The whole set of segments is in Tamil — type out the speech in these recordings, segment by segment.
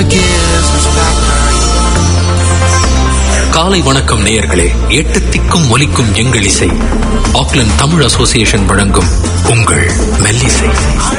wanna give us back காலை வணக்கம் நேயர்களே எட்டு திக்கும் ஒலிக்கும் எங்கள் இசை ஆக்லண்ட் தமிழ் அசோசியேஷன் வழங்கும் உங்கள் மெல்லிசை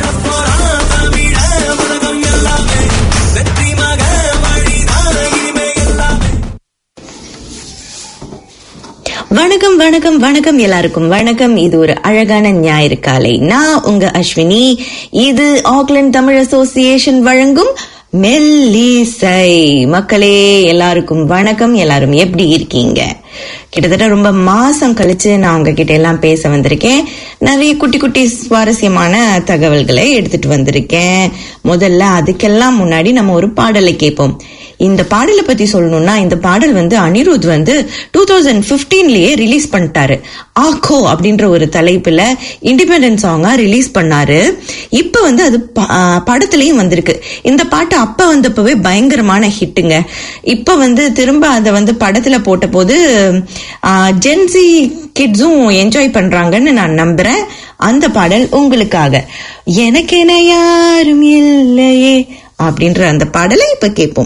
வணக்கம் வணக்கம் வணக்கம் எல்லாருக்கும் வணக்கம் இது ஒரு அழகான ஞாயிறு காலை நான் உங்க அஸ்வினி இது ஆக்லாந்து தமிழ் அசோசியேஷன் வழங்கும் மெல்லிசை மக்களே எல்லாருக்கும் வணக்கம் எல்லாரும் எப்படி இருக்கீங்க கிட்டத்தட்ட ரொம்ப மாசம் கழிச்சு நான் உங்ககிட்ட எல்லாம் பேச வந்திருக்கேன் நிறைய குட்டி குட்டி சுவாரஸ்யமான தகவல்களை எடுத்துட்டு வந்திருக்கேன் முதல்ல அதுக்கெல்லாம் முன்னாடி நம்ம ஒரு பாடலை கேட்போம் இந்த பாடலை பத்தி சொல்லணும்னா இந்த பாடல் வந்து அனிருத் வந்து டூ தௌசண்ட் பிப்டீன்லயே ரிலீஸ் பண்ணிட்டாரு ஆக்கோ அப்படின்ற ஒரு தலைப்புல இண்டிபெண்டன்ஸ் சாங்கா ரிலீஸ் பண்ணாரு இப்ப வந்து அது ப- ஆ, படத்துலயும் வந்திருக்கு இந்த பாட்டு அப்ப வந்தப்பவே பயங்கரமான ஹிட்டுங்க இப்ப வந்து திரும்ப அதை வந்து படத்துல போட்ட போது ஜென்சி கிட்ஸும் என்ஜாய் பண்றாங்கன்னு நான் நம்புறேன் அந்த பாடல் உங்களுக்காக எனக்கென யாரும் இல்லையே அப்படின்ற அந்த பாடலை இப்ப கேட்போம்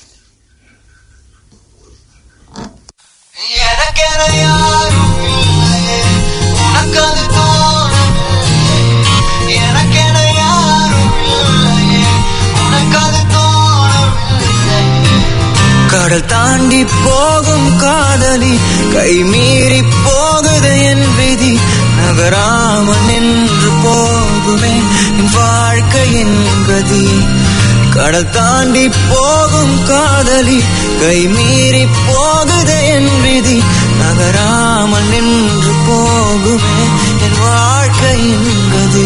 எனக்கென யாரும் இல்லையே, உனக்கது தோணவில்லை. எனக்கென யாரும் இல்லையே, உனக்கது தோணவில்லை. கடல் தாண்டி போகும் காதலி கை மீறி போகுது என் விதி நகராமல் நின்று போகுமே என் வாழ்க்கையின் கதி கடல் தாண்டி போகும் காதலி கை மீறி போகுது என் விதி நகராமல் நின்று போகுமே என் வாழ்க்கையின் கதி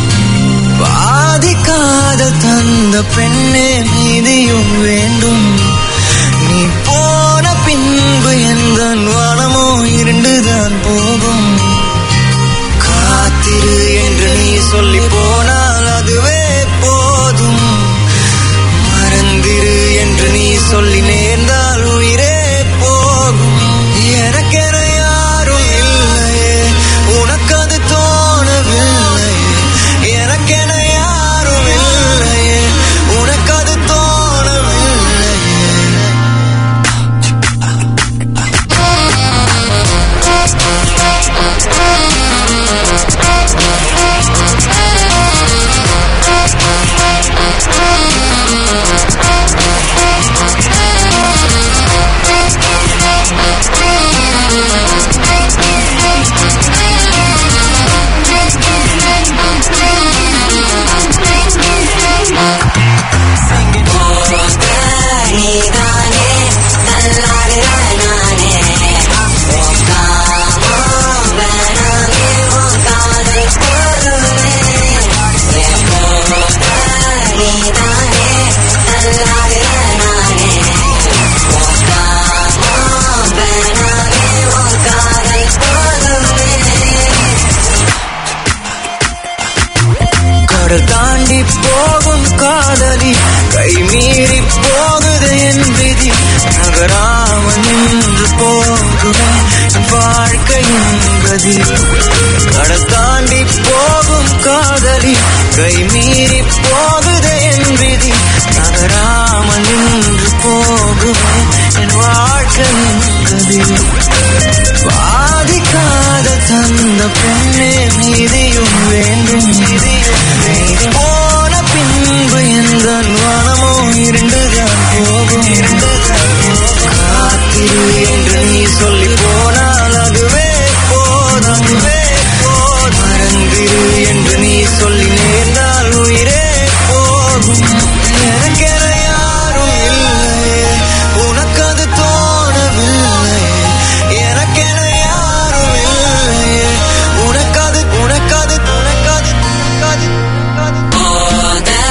பாதிக்காத தந்த பெண்ணே நீதியும் வேண்டும் நீ போன பின்பு எந்த வனமோ இருண்டுதான் போகும் காத்திரு என்று நீ சொல்லி போனால் அதுவே போதும் மறந்திரு என்று நீ சொல்லி நேர்ந்தால் உயிரே போகும் எனக்கென யாரும் இல்லையே உனக்கு அது தோணவில்லை எனக்கென யாரும் இல்லையே உனக்கு அது தோணவில்லை கடல் தாண்டி போகும் காதலி கை மீறி போகுது என் விதி நகராமல் நின்று போகுமே என் வாழ்க்கையின் கதி கடல் தாண்டி போகும் காதலி கை மீறி போகுது என் விதி நகராமல் நின்று போகுமே என் வாழ்க்கையின் கதி பாதிக்காத தந்த பெண்ணே நீதியும் வேண்டும் நீதி போன பின்பு எந்த வனமோ இருண்டுதான் போகும் காத்திரு என்று நீ சொல்லி போனால் அதுவே போதும் போதும். மறந்திரு என்று நீ சொல்லி நேர்ந்தால் உயிரே போகும் எனக்கென யாரும் இல்லையே உனக்கு அது தோணவில்லை எனக்கென யாரும் இல்லையே உனக்கது உனக்கது உனக்கது உனக்கது உனக்கது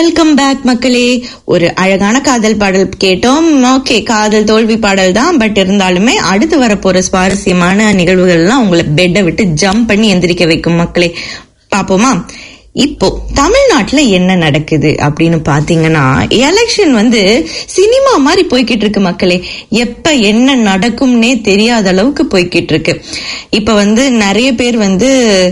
வெல்கம் பேக் மக்களே ஒரு அழகான காதல் பாடல் கேட்டோம் ஓகே காதல் தோல்வி பாடல் தான் பட் இருந்தாலுமே அடுத்து வரப்போற சுவாரஸ்யமான நிகழ்வுகள்லாம் உங்களை பெட்டை விட்டு ஜம்ப் பண்ணி எந்திரிக்க வைக்கும் மக்களே பாப்போமா இப்போ தமிழ்நாட்டுல என்ன நடக்குது அப்படின்னு பாத்தீங்கன்னா எலெக்ஷன் வந்து சினிமா மாதிரி போய்கிட்டு இருக்கு மக்களே எப்ப என்ன நடக்கும்னே தெரியாத அளவுக்கு போய்கிட்டு இருக்கு இப்ப வந்து நிறைய பேர் வந்து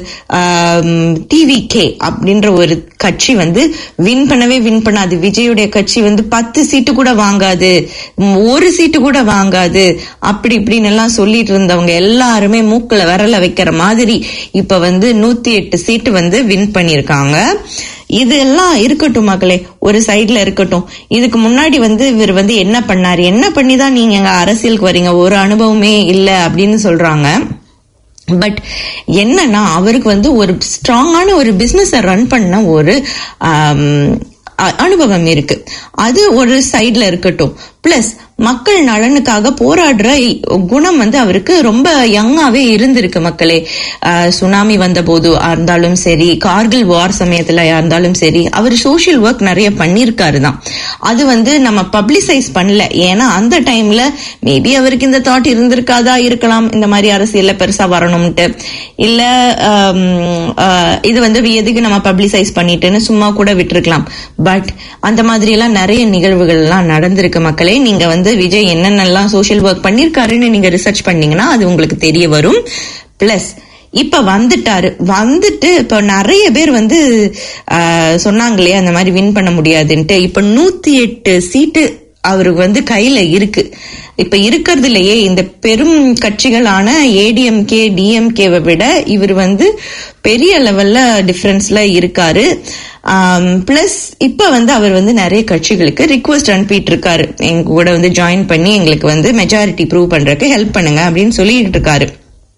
டிவி கே அப்படின்ற ஒரு கட்சி வந்து வின் பண்ணவே வின் பண்ணாது விஜயுடைய கட்சி வந்து பத்து சீட்டு கூட வாங்காது ம், ஒரு சீட்டு கூட வாங்காது அப்படி இப்படின்னு எல்லாம் சொல்லிட்டு இருந்தவங்க எல்லாருமே மூக்குல விரல வைக்கிற மாதிரி இப்ப வந்து நூத்தி எட்டு சீட்டு வந்து வின் பண்ணிருக்காங்க இதெல்லாம் இருக்கட்டும் மக்களே ஒரு சைடுல இருக்கட்டும் இதுக்கு முன்னாடி வந்து இவர் வந்து என்ன பண்ணாரு என்ன பண்ணி தான் நீங்க எங்க அரசியலுக்கு வரீங்க ஒரு அனுபவமே இல்ல அப்படின்னு சொல்றாங்க பட் என்னன்னா அவருக்கு வந்து ஒரு ஸ்ட்ராங்கான ஒரு பிசினஸ் ரன் பண்ண ஒரு ஆம், அ- அனுபவம் இருக்கு அது ஒரு சைடுல இருக்கட்டும் பிளஸ் மக்கள் நலனுக்காக போராடுற இ- குணம் வந்து அவருக்கு ரொம்ப யங்காவே இருந்திருக்கு மக்களே ஆஹ் சுனாமி வந்த போது இருந்தாலும் சரி கார்கில் வார் சமயத்துல இருந்தாலும் சரி அவர் சோஷியல் ஒர்க் நிறைய பண்ணியிருக்காரு தான் அது வந்து நம்ம பப்ளிசைஸ் பண்ணல ஏன்னா அந்த டைம்ல மேபி அவருக்கு இந்த தாட் இருந்திருக்காதா இருக்கலாம் இந்த மாதிரி அரசியல்ல பெருசா வரணும்ட்டு இல்ல ஆம், ஆஹ், இது வந்து எதுக்கு நம்ம பப்ளிசைஸ் பண்ணிட்டுன்னு சும்மா கூட விட்டுருக்கலாம் பட் அந்த மாதிரி எல்லாம் நிறைய நிகழ்வுகள் எல்லாம் நடந்திருக்கு மக்களே நீங்க வந்து விஜய் என்னென்னலாம் சோஷியல் ஒர்க் பண்ணிருக்காருன்னு நீங்க ரிசர்ச் பண்ணீங்கன்னா அது உங்களுக்கு தெரிய வரும் பிளஸ் இப்ப வந்துட்டாரு வந்துட்டு இப்ப நிறைய பேர் வந்து ஆஹ், சொன்னாங்களே அந்த மாதிரி வின் பண்ண முடியாதுன்ட்டு இப்ப நூத்தி எட்டு சீட்டு அவருக்கு வந்து கையில இருக்கு இப்ப இருக்கிறதுலயே இந்த பெரும் கட்சிகளான ஏடிஎம்கே டிஎம்கேவை விட இவர் வந்து பெரிய லெவல்ல டிஃபரன்ஸ்ல இருக்காரு பிளஸ் இப்ப வந்து அவர் வந்து நிறைய கட்சிகளுக்கு ரிக்வஸ்ட் அனுப்பிட்டு இருக்காரு எங்க கூட வந்து ஜாயின் பண்ணி எங்களுக்கு வந்து மெஜாரிட்டி ப்ரூவ் பண்றதுக்கு ஹெல்ப் பண்ணுங்க அப்படின்னு சொல்லிட்டு இருக்காரு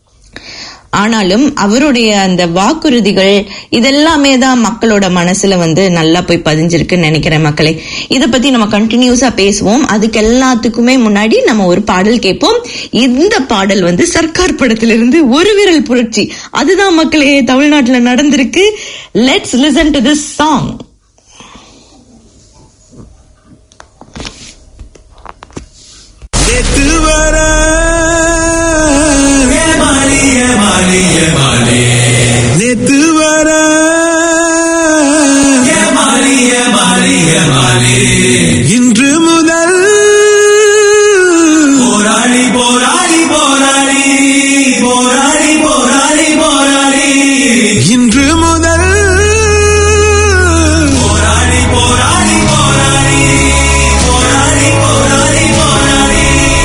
ஆனாலும் அவருடைய அந்த வாக்குறுதிகள் இதெல்லாமே தான் மக்களோட மனசுல வந்து நல்லா போய் பதிஞ்சிருக்குன்னு நினைக்கிறேன் மக்களே இத பத்தி நம்ம கண்டினியூஸா பேசுவோம் அதுக்கு எல்லாத்துக்குமே முன்னாடி நம்ம ஒரு பாடல் கேட்போம் இந்த பாடல் வந்து சர்க்கார் படத்திலிருந்து ஒரு விரல் புரட்சி அதுதான் மக்களே தமிழ்நாட்டுல நடந்திருக்கு let's listen to this song நேத்து வர நேத்து வர இன்று முதல் போராளி போராளி போராளி போராளி போராளி போராளி இன்று முதல் போராளி போராளி போராளி போராளி போராளி போராளி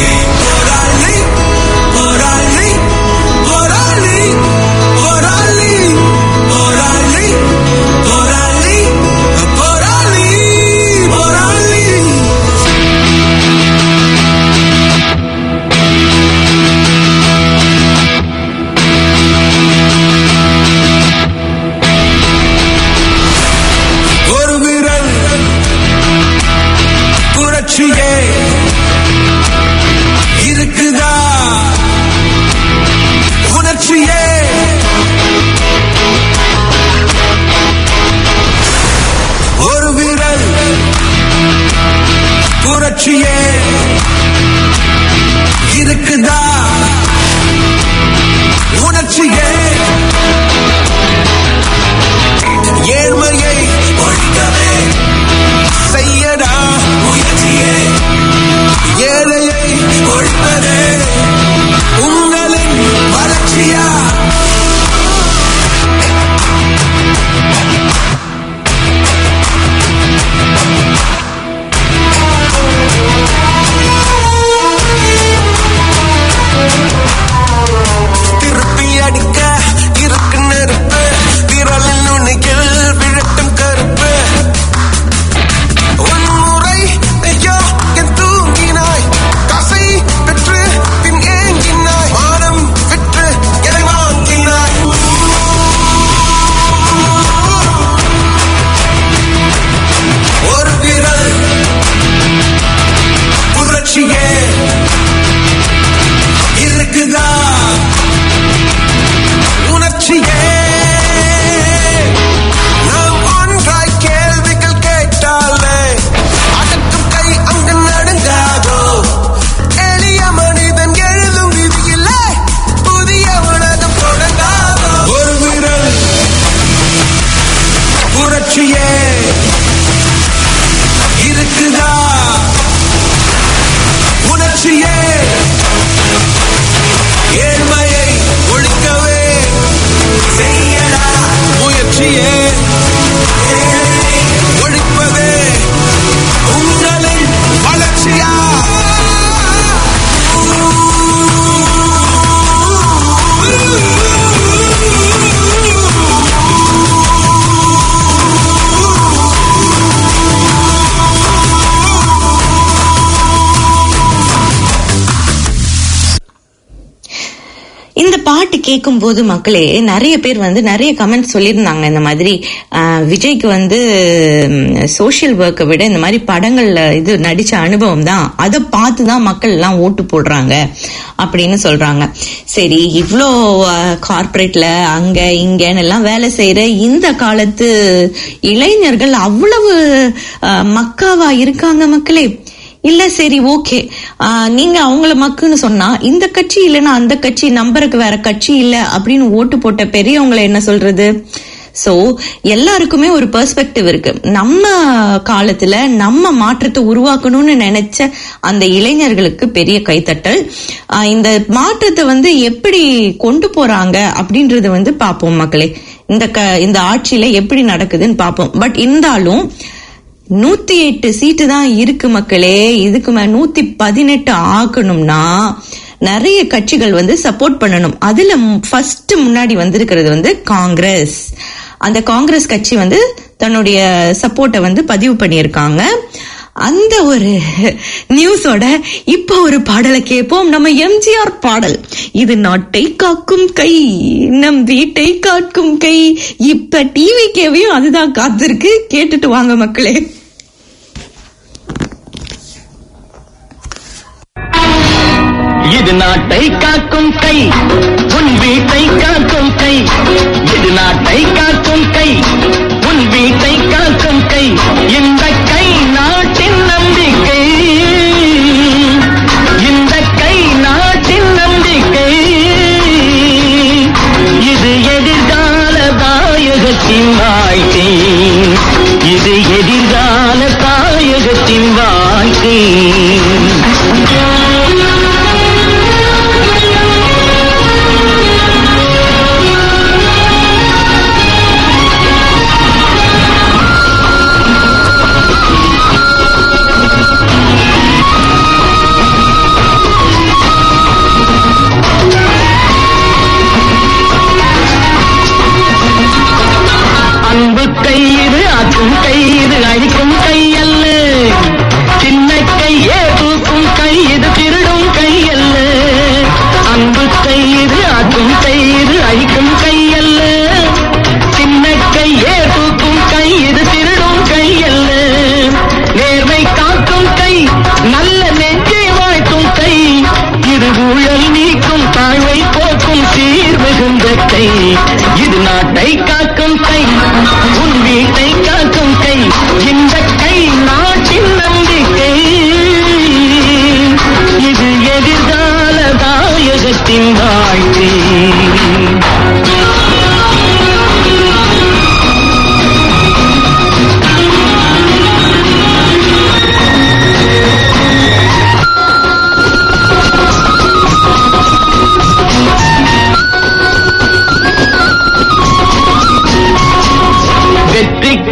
போராளி போராளி போராளி போராளி போராளி போராளி போராளி போராளி ஒரு விரல் புரட்சியே இருக்குதா உணர்ச்சியே ஒரு விரல் புரட்சியே இருக்குதா உணர்ச்சியே ஏழ்மையை ஒழிக்கவே செய்யடா முயற்சியே ஏழையை ஒழிப்பதே உங்களின் வளர்ச்சியா திருப்பி அடிக்க இருக்கு நெருப்பு விரலின் நுனியில் விழட்டும் கருப்பு உன் முயற்சியே ஏழ்மையை ஒழிக்கவே செய்யடா முயற்சியே ஏழையை ஒழிப்பதே உங்களின் வளர்ச்சியா இந்த பாட்டு கேட்கும் போது மக்களே நிறைய பேர் வந்து நிறைய கமெண்ட் சொல்லியிருந்தாங்க இந்த மாதிரி ஆஹ், விஜய்க்கு வந்து சோஷியல் ஒர்க்கை விட இந்த மாதிரி படங்கள்ல இது நடிச்ச அனுபவம் தான் அதை பார்த்து தான் மக்கள் எல்லாம் ஓட்டு போடுறாங்க அப்படின்னு சொல்றாங்க சரி இவ்வளோ கார்ப்பரேட்ல அங்க இங்கன்னு எல்லாம் வேலை செய்யற இந்த காலத்து இளைஞர்கள் அவ்வளவு ஆஹ், மக்காவா இருக்காங்க மக்களே இல்ல சரி ஓகே நீங்க அவங்கள மக்குன்னு சொன்னா இந்த கட்சி இல்லைன்னா அந்த கட்சி நம்பருக்கு வேற கட்சி இல்ல அப்படின்னு ஓட்டு போட்ட பெரியவங்களை என்ன சொல்றது சோ எல்லாருக்குமே ஒரு பெர்ஸ்பெக்டிவ் இருக்கு நம்ம காலத்துல நம்ம மாற்றத்தை உருவாக்கணும்னு நினைச்ச அந்த இளைஞர்களுக்கு பெரிய கைத்தட்டல் ஆஹ் இந்த மாற்றத்தை வந்து எப்படி கொண்டு போறாங்க அப்படின்றது வந்து பாப்போம் மக்களே இந்த க இந்த ஆட்சியில எப்படி நடக்குதுன்னு பாப்போம் பட் இருந்தாலும் நூத்தி எட்டு சீட்டு தான் இருக்கு மக்களே இதுக்கு மேல நூத்தி பதினெட்டு ஆக்கணும்னா நிறைய கட்சிகள் வந்து சப்போர்ட் பண்ணணும் அதுல ஃபர்ஸ்ட் முன்னாடி வந்திருக்கிறது வந்து காங்கிரஸ் அந்த காங்கிரஸ் கட்சி வந்து தன்னுடைய சப்போர்ட்டை வந்து பதிவு பண்ணியிருக்காங்க அந்த ஒரு நியூஸோட இப்ப ஒரு பாடலை கேட்போம் நம்ம எம்ஜிஆர் பாடல் இது நாட்டை காக்கும் கை நம் வீட்டை காக்கும் கை இப்ப டிவி கேவையும் அதுதான் காத்திருக்கு கேட்டுட்டு வாங்க மக்களே இது நாட்டை காக்கும் கை உன் வீட்டை காக்கும் கை இது நாட்டை காக்கும் கை உன் வீட்டை காக்கும் கை இந்த கை நாட்டின் நம்பிக்கை இந்த கை நாட்டின் நம்பிக்கை இது எதிர்கால தாயகத்தின் வாழ்க்கை இது எதிர்கால தாயகத்தின் வாழ்க்கை அன்பு கயிறு ஆற்றும் கயிறு அழிக்கும் கை அல்ல சின்ன கையே தூக்கும் கை இது திருடும் கை அல்ல அன்பு கயிறு ஆற்றும் கயிறு அழிக்கும் கை அல்ல சின்ன கையே தூக்கும் கை இது திருடும் கை அல்ல நேர்மை காக்கும் கை நல்ல நெஞ்சை வாழ்த்தும் கை இது ஊழல் நீக்கும் தாழ்வை போக்கும் சீர் மிகுந்த கை இது நாட்டை காக்கும் கை உன் வீட்டை காக்கும் கை இந்த கை நாட்டின் நம்பிக்கை இது எதிர்கால தாயகத்தின் வாழ்க்கை வெற்றி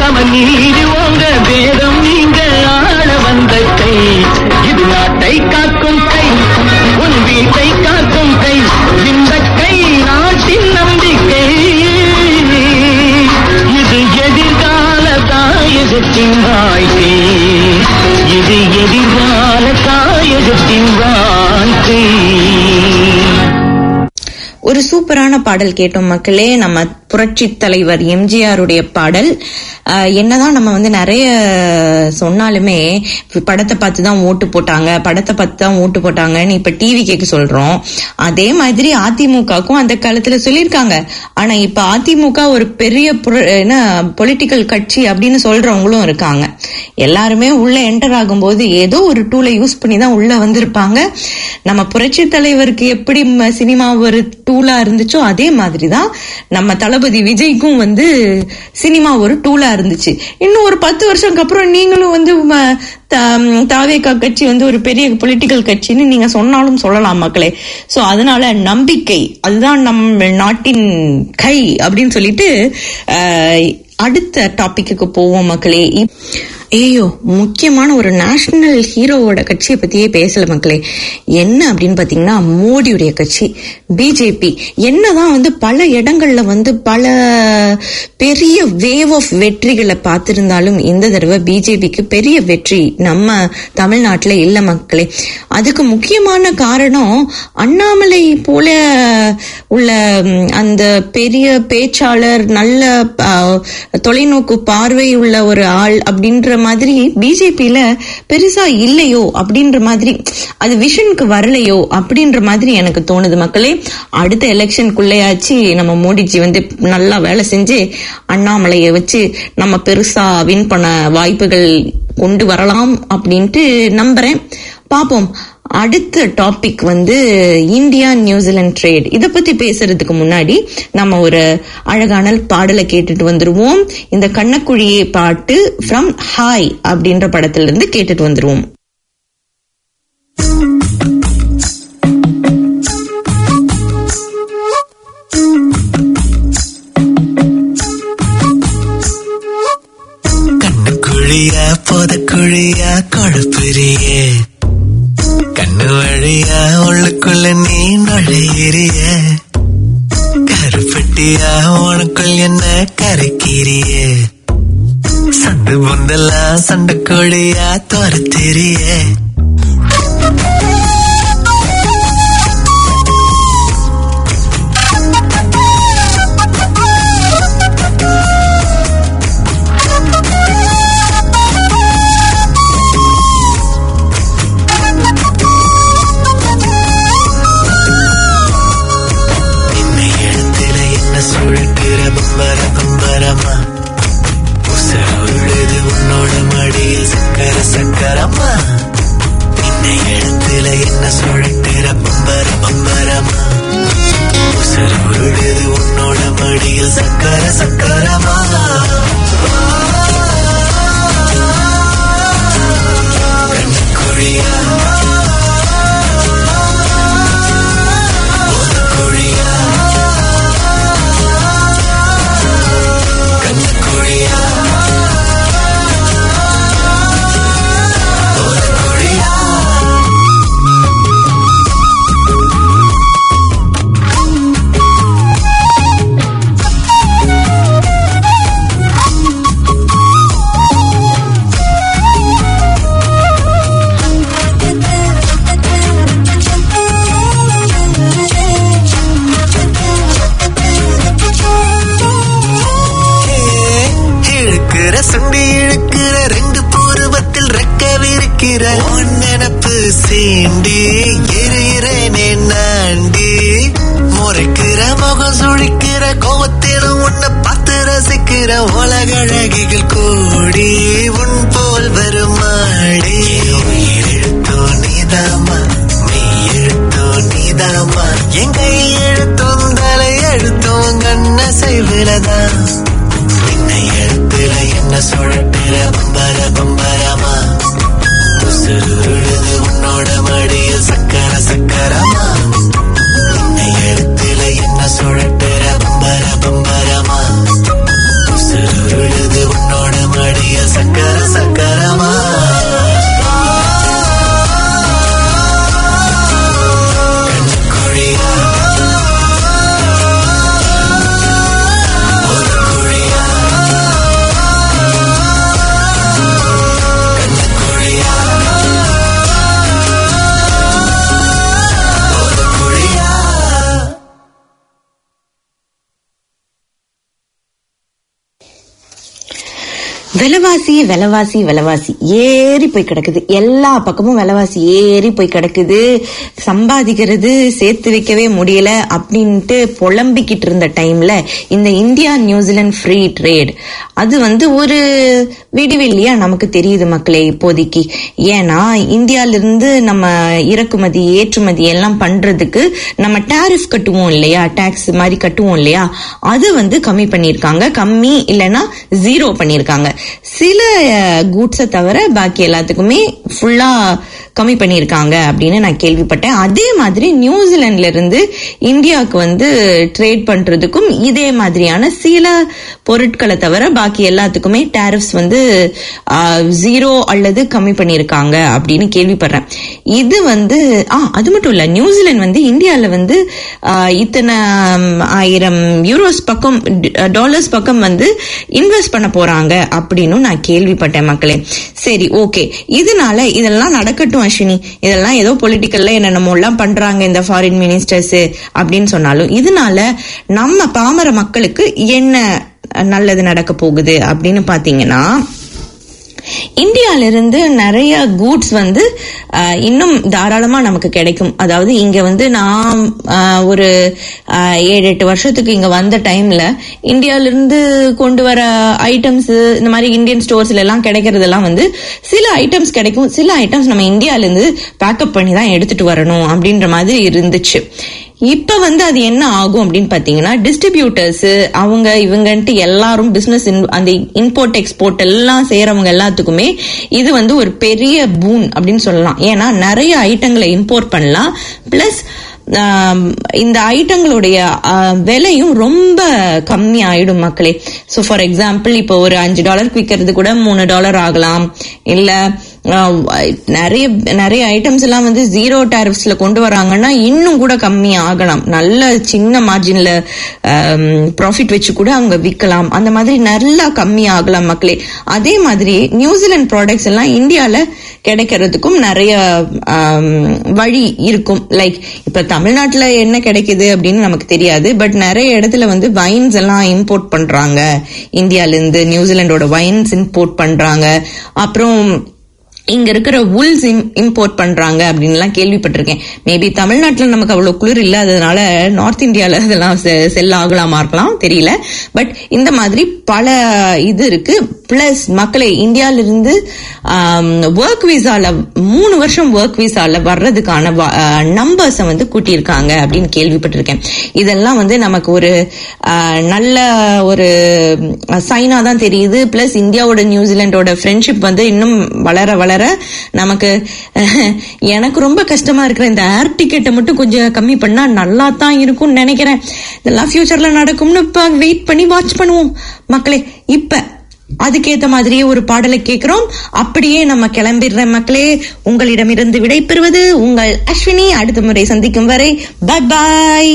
சமநீதி ஓங்க வேதம் நீங்க ஆள வந்த கை இது நாட்டை காக்கும் கை உன் வீட்டை காக்கும் கை இந்த கை நாட்டின் நம்பிக்கை இது எதிர்கால தாயகத்தின் வாழ்க்கை இது எதிர்கால தாயகத்தின் வாழ்க்கை ஒரு சூப்பரான பாடல் கேட்டோம் மக்களே நம்ம புரட்சி தலைவர் எம்ஜிஆருடைய பாடல் ஆஹ் என்னதான் நம்ம வந்து நிறைய சொன்னாலுமே படத்தை பார்த்து தான் ஓட்டு போட்டாங்க படத்தை பார்த்து தான் ஓட்டு போட்டாங்கன்னு இப்ப டிவி கேட்க சொல்றோம் அதே மாதிரி அதிமுகவுக்கும் அந்த காலத்துல சொல்லியிருக்காங்க ஆனா இப்ப அதிமுக ஒரு பெரிய புர- என்ன பொலிட்டிக்கல் கட்சி அப்படின்னு சொல்றவங்களும் இருக்காங்க எல்லாருமே உள்ள என்டர் ஆகும்போது ஏதோ ஒரு டூலை யூஸ் பண்ணி தான் உள்ள வந்திருப்பாங்க நம்ம புரட்சி தலைவருக்கு எப்படி ம- சினிமா ஒரு டூலா இருந்துச்சோ அதே மாதிரி தான் நம்ம தளபதி விஜய்க்கும் வந்து சினிமா ஒரு டூலா இருந்துச்சு இன்னும் ஒரு பத்து வருஷம்க்கு அப்புறம் நீங்களும் வந்து ம- த- தாவேகா கட்சி வந்து ஒரு பெரிய பொலிட்டிக்கல் கட்சின்னு நீங்க சொன்னாலும் சொல்லலாம் மக்களே சோ அதனால நம்பிக்கை அதுதான் நம்ம நாட்டின் கை அப்படின்னு சொல்லிட்டு அஹ், அடுத்த டாபிக்கு போவோம் மக்களே இப்- ஐயோ முக்கியமான ஒரு நேஷனல் ஹீரோவோட கட்சியை பத்தியே பேசல மக்களே என்ன அப்படின்னு பாத்தீங்கன்னா மோடியுடைய கட்சி பிஜேபி என்னதான் வந்து பல இடங்கள்ல வந்து பல பெரிய வேவ் ஆஃப் வெற்றிகளை பார்த்திருந்தாலும் இந்த தடவை பிஜேபிக்கு பெரிய வெற்றி நம்ம தமிழ்நாட்டுல இல்ல மக்களே அதுக்கு முக்கியமான காரணம் அண்ணாமலை போல உள்ள ம், அந்த பெரிய பேச்சாளர் நல்ல ஆ, தொலைநோக்கு பார்வை உள்ள ஒரு ஆள் அப்படின்ற மாதிரி பிஜேபியில பெருசா இல்லையோ அப்படின்ற மாதிரி அது விஷனுக்கு வரலையோ அப்படின்ற மாதிரி எனக்கு தோணுது மக்களே அடுத்த எலெக்ஷனுக்குள்ளேயாச்சு நம்ம மோடிஜி வந்து நல்லா வேலை செஞ்சு அண்ணாமலையை வச்சு நம்ம பெருசா வின் பண்ண வாய்ப்புகள் கொண்டு வரலாம் அப்படின்ட்டு நம்புறேன் பாப்போம் அடுத்த டாபிக் வந்து இந்தியா நியூசிலாந்து ட்ரேட் இத பத்தி பேசுறதுக்கு முன்னாடி நம்ம ஒரு அழகான பாடலை கேட்டுட்டு வந்துருவோம் இந்த கண்ணக்குழியே பாட்டு ஃப்ரம் ஹாய் அப்படின்ற படத்துல இருந்து கேட்டுட்டு வந்துருவோம் கண்ணுக்குழியா புதக்குழியா கொழுப்புறியே கண்ணு வழியா உள்ளுக்குள்ள நீ நுழையிறிய கருப்பட்டியா உனக்குள் என்ன கரைக்கிறிய சண்டு பொந்தெல்லாம் சண்டைக்கோழியா துரத்திரியே இந்த இடத்துல என்ன சுழட்டுற பம்பர பம்பரமா உசர் உழுது உன்னோட மடியில் சக்கர சக்கரமா இந்த இடத்துல என்ன சுழட்டுற பம்பர பம்பரமா உசர் உழுது உன்னோட மடியில் சக்கர சக்கரமா கண்ணுக்குழியா குழியா கண்ணுக்குழியா ஒரு குழியா இழுக்கிற சுண்டி இழுக்கிற ரெண்டு பூர்வத்தில் ரெக்க விரிக்கிற உன் நினப்பு சீண்டி எரிகிறேனே நாண்டி முறைக்கிற முகம் சுழிக்கிற கோவத்திலும் உன்னை பார்த்து ரசிக்கிற உலகழகிகள் கூடி உன் போல் வருமாடி எழுத்தோ நீதாமா நீ எழுத்தோ நீதாமா என் கை எழுத்தும் தலை எழுத்தும் கண்ண செய்விலதான் இந்த இடத்துல என்ன சுழட்டுற பம்பர பம்பரமா உசுருழுது உன்னோட மடியில் சக்கர சக்கரமா இந்த இடத்துல என்ன சுழட்டுற பம்பர பம்பரமா உசுருழுது உன்னோட விலைவாசி விலைவாசி விலைவாசி ஏறி போய் கிடக்குது எல்லா பக்கமும் விலைவாசி ஏறி போய் கிடக்குது சம்பாதிக்கிறது சேர்த்து வைக்கவே முடியல அப்படின்ட்டு புலம்பிக்கிட்டு இருந்த டைம்ல இந்த இந்தியா நியூசிலாந்து ஃப்ரீ ட்ரேட் அது வந்து ஒரு விடிவெள்ளியா நமக்கு தெரியுது மக்களே இப்போதைக்கு ஏன்னா இந்தியால இருந்து நம்ம இறக்குமதி ஏற்றுமதி எல்லாம் பண்றதுக்கு நம்ம டாரிஃப் கட்டுவோம் இல்லையா டாக்ஸ் மாதிரி கட்டுவோம் இல்லையா அது வந்து கம்மி பண்ணிருக்காங்க கம்மி இல்லைன்னா ஜீரோ பண்ணிருக்காங்க சில கூட்ஸை தவிர பாக்கி எல்லாத்துக்குமே ஃபுல்லா கம்மி பண்ணியிருக்காங்க அப்படின்னு நான் கேள்விப்பட்டேன் அதே மாதிரி நியூசிலாந்துல இருந்து இந்தியாவுக்கு வந்து ட்ரேட் பண்றதுக்கும் இதே மாதிரியான சில பொருட்களை தவிர பாக்கி எல்லாத்துக்குமே டாரிஃப்ஸ் வந்து ஜீரோ அல்லது கம்மி பண்ணியிருக்காங்க அப்படின்னு கேள்விப்படுறேன் இது வந்து ஆ அது மட்டும் இல்ல நியூசிலாந்து வந்து இந்தியால வந்து ஆ, இத்தனை ம், ஆயிரம் யூரோஸ் பக்கம் டாலர்ஸ் பக்கம் வந்து இன்வெஸ்ட் பண்ண போறாங்க அப்படின்னு நான் கேள்விப்பட்டேன் மக்களே சரி ஓகே இதனால இதெல்லாம் நடக்கட்டும் அஸ்வினி இதெல்லாம் ஏதோ பொலிட்டிக்கல்ல என்னென்னமோ எல்லாம் பண்றாங்க இந்த ஃபாரின் மினிஸ்டர்ஸ் அப்படின்னு சொன்னாலும் இதனால நம்ம பாமர மக்களுக்கு என்ன நல்லது நடக்க போகுது அப்படின்னு பாத்தீங்கன்னா இந்தியால இருந்து நிறைய கூட்ஸ் வந்து அஹ், இன்னும் தாராளமா நமக்கு கிடைக்கும் அதாவது இங்க வந்து நான் அஹ், ஒரு அஹ், ஏழு எட்டு வருஷத்துக்கு இங்க வந்த டைம்ல இந்தியால இருந்து கொண்டு வர ஐட்டம்ஸ் இந்த மாதிரி இந்தியன் ஸ்டோர்ஸ்ல எல்லாம் கிடைக்கிறதெல்லாம் வந்து சில ஐட்டம்ஸ் கிடைக்கும் சில ஐட்டம்ஸ் நம்ம இந்தியால இருந்து பேக்கப் பண்ணி தான் எடுத்துட்டு வரணும் அப்படின்ற மாதிரி இருந்துச்சு இப்ப வந்து அது என்ன ஆகும் அப்படின்னு பாத்தீங்கன்னா டிஸ்ட்ரிபியூட்டர்ஸ் அவங்க இவங்கன்ட்டு எல்லாரும் பிசினஸ் அந்த இம்போர்ட் எக்ஸ்போர்ட் எல்லாம் செய்யறவங்க எல்லாத்துக்குமே இது வந்து ஒரு பெரிய பூன் அப்படின்னு சொல்லலாம் ஏன்னா நிறைய ஐட்டங்களை இம்போர்ட் பண்ணலாம் பிளஸ் இந்த ஐட்டங்களுடைய ஆஹ், விலையும் ரொம்ப கம்மி ஆயிடும் மக்களே ஸோ ஃபார் எக்ஸாம்பிள் இப்போ ஒரு அஞ்சு டாலருக்கு விற்கிறது கூட மூணு டாலர் ஆகலாம் இல்ல ஆஹ், நிறைய நிறைய ஐட்டம்ஸ் எல்லாம் வந்து ஜீரோ டாரிஃப்ஸ்ல கொண்டு வராங்கன்னா இன்னும் கூட கம்மி ஆகலாம் நல்ல சின்ன மார்ஜின்ல ப்ராஃபிட் வச்சு கூட அவங்க விற்கலாம் அந்த மாதிரி நல்லா கம்மி ஆகலாம் மக்களே அதே மாதிரி நியூசிலாந்து ப்ராடக்ட்ஸ் எல்லாம் இந்தியால கிடைக்கிறதுக்கும் நிறைய ஆம், வழி இருக்கும் லைக் இப்ப தமிழ்நாட்டுல என்ன கிடைக்குது அப்படின்னு நமக்கு தெரியாது பட் நிறைய இடத்துல வந்து வைன்ஸ் எல்லாம் இம்போர்ட் பண்றாங்க இந்தியால இருந்து நியூசிலாண்டோட வைன்ஸ் இம்போர்ட் பண்றாங்க அப்புறம் இங்க இருக்கிற உல்ஸ் இம்போர்ட் பண்றாங்க அப்படின்லாம் கேள்விப்பட்டிருக்கேன் மேபி தமிழ்நாட்டுல நமக்கு அவ்வளவு குளிர் இல்லாததுனால நார்த் இந்தியால அதெல்லாம் செல் ஆகலாமா இருக்கலாம் தெரியல பட் இந்த மாதிரி பல இது இருக்கு பிளஸ் மக்களை இந்தியால இருந்து ஒர்க் விசால மூணு வருஷம் ஒர்க் விசால வர்றதுக்கான நம்பர்ஸை வந்து கூட்டியிருக்காங்க அப்படின்னு கேள்விப்பட்டிருக்கேன் இதெல்லாம் வந்து நமக்கு ஒரு ஆஹ், நல்ல ஒரு சைனா தான் தெரியுது பிளஸ் இந்தியாவோட நியூசிலாண்டோட ஃப்ரெண்ட்ஷிப் வந்து இன்னும் வளர வளர நமக்கு எனக்கு ரொம்ப கஷ்டமா இருக்கிற இந்த ஏர் டிக்கெட்டை மட்டும் கொஞ்சம் கம்மி பண்ணா நல்லா தான் இருக்கும்னு நினைக்கிறேன் இதெல்லாம் ஃபியூச்சர்ல நடக்கும்னு இப்ப வெயிட் பண்ணி வாட்ச் பண்ணுவோம் மக்களே இப்ப அதுக்கேத்த மாதிரியே ஒரு பாடலை கேட்கிறோம் அப்படியே நம்ம கிளம்பிடுற மக்களே உங்களிடமிருந்து விடை பெறுவது உங்கள் அஸ்வினி அடுத்த முறை சந்திக்கும் வரை பை பாய்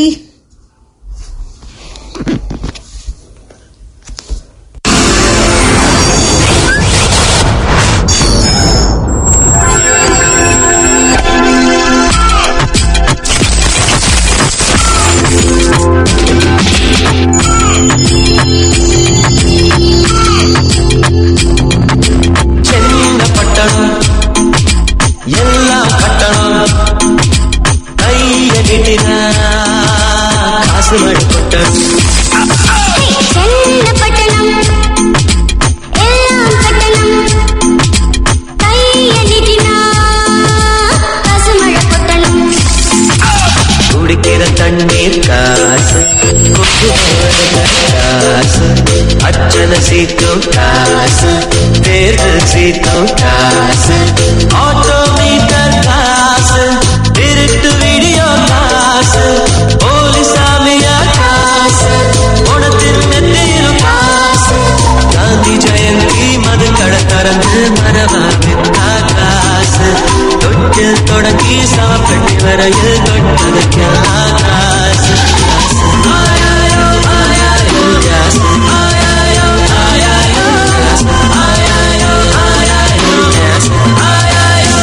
சென்ன பட்டணம் எல்லாம் கட்டணம் கைய நீட்டினா காசு மழை கொட்டணும் செல்லப்பட்டணம் எல்லாம் கட்டணம் கைய நீட்டினா பசுமழை கொட்டணும் குடிக்கிற தண்ணீர் காசு கொண்டு போற காசு அச்சனை சீத்தும் காசு தேர்தல் சீத்தும் காசு ஆட்டோ மீட்டர் காசு திருட்டு வீடியோ காசு போலீஸ் சாமியா காசு உனத்தின் நெத்தியிலும் காசு காந்தி ஜெயந்தி மது கடை திறந்து மரபாக்கின் காசு தொட்டு தொடங்கி சவப்பட்டி வரையில் தொட்டது காசு ஆயாயோ ஆயாயோ காசு ஆயாயோ ஆயாயோ காசு ஆயாயோ ஆயாயோ காசு ஆயாயோ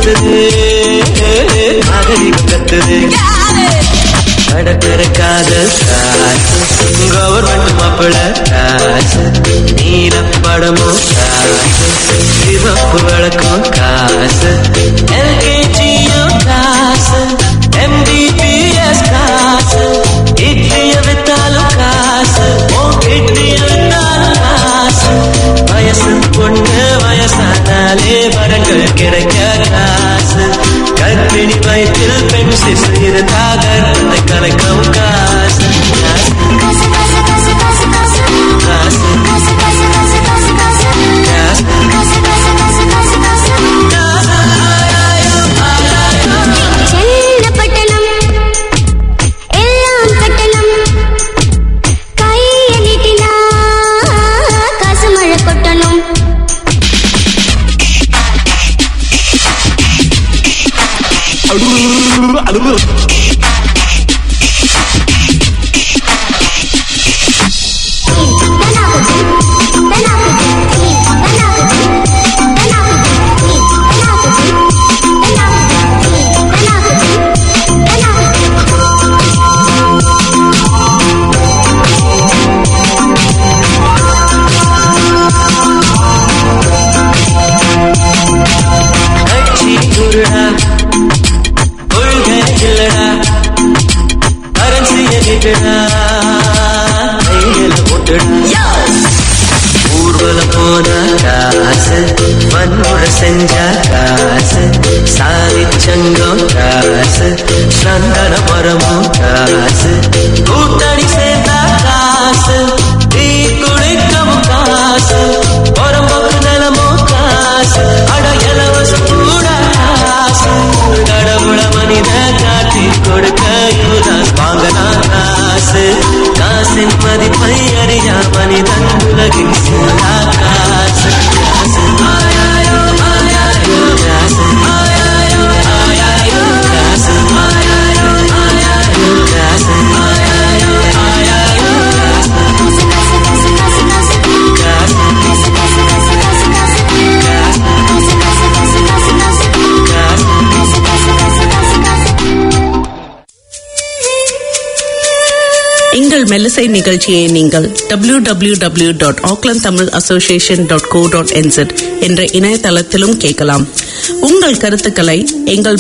கத்துது நாகரிகம் கத்துது கடற்கரை காதல் காசு கவர்மெண்ட் மாப்பிள காசு நீல படமும் காசு சிவப்பு விளக்கும் காசு எல்கேஜியும் காசு எம்பிபிஎஸ் காசு இட்லிய வித்தாலும் காசு ஓ இட்லிய வித்தாலும் காசு வயசு பொண்ணு வயசானாலே வரங்கள் கிடைக்க காசு கர்ப்பிணி வயிற்றில் பெண் சிசு இருந்தாக கருத்தை கலைக்கும் காசு காசு காசு காசு காசு காசு காசு காசு காசு காசு காசு காசு காசு காசு காசு காசு காசு காசு சென்னப்பட்டணம் எல்லாம் கட்டணம் கைய நீட்டினா காசு மழை கொட்டணும் கட்சி குருடா கொள்கை இல்லடா கரன்சிய நீட்டுடா கையில போட்டுடா ஊர்வலம் போன காசு வன்முறை செஞ்ச காசு சாதி சங்கம் காசு சந்தன மரமும் காசு கூட்டணி சேர்ந்த காசு தீ குளிக்கவும் காசு புறம்போக்கு நிலமும் காசு அட இலவசம் கூட காசு கடவுள மனித காட்டி கொடுக்க யூதாஸ் வாங்கினா காசு காசின் மதிப்பை அறியா மனிதன் உலகின் சூழா காசு காசு ஆயாயோ ஆயாயோ காசு ஆயாயோ ஆயாயோ காசு ஆயாயோ ஆயாயோ காசு ஆயாயோ ஆயாயோ காசு காசு காசு எங்கள் மெல்லிசை நிகழ்ச்சியை நீங்கள் W W W dot Auckland Tamil association dot co dot NZ என்ற இணையதளத்திலும் கேட்கலாம் உங்கள் கருத்துக்களை எங்கள்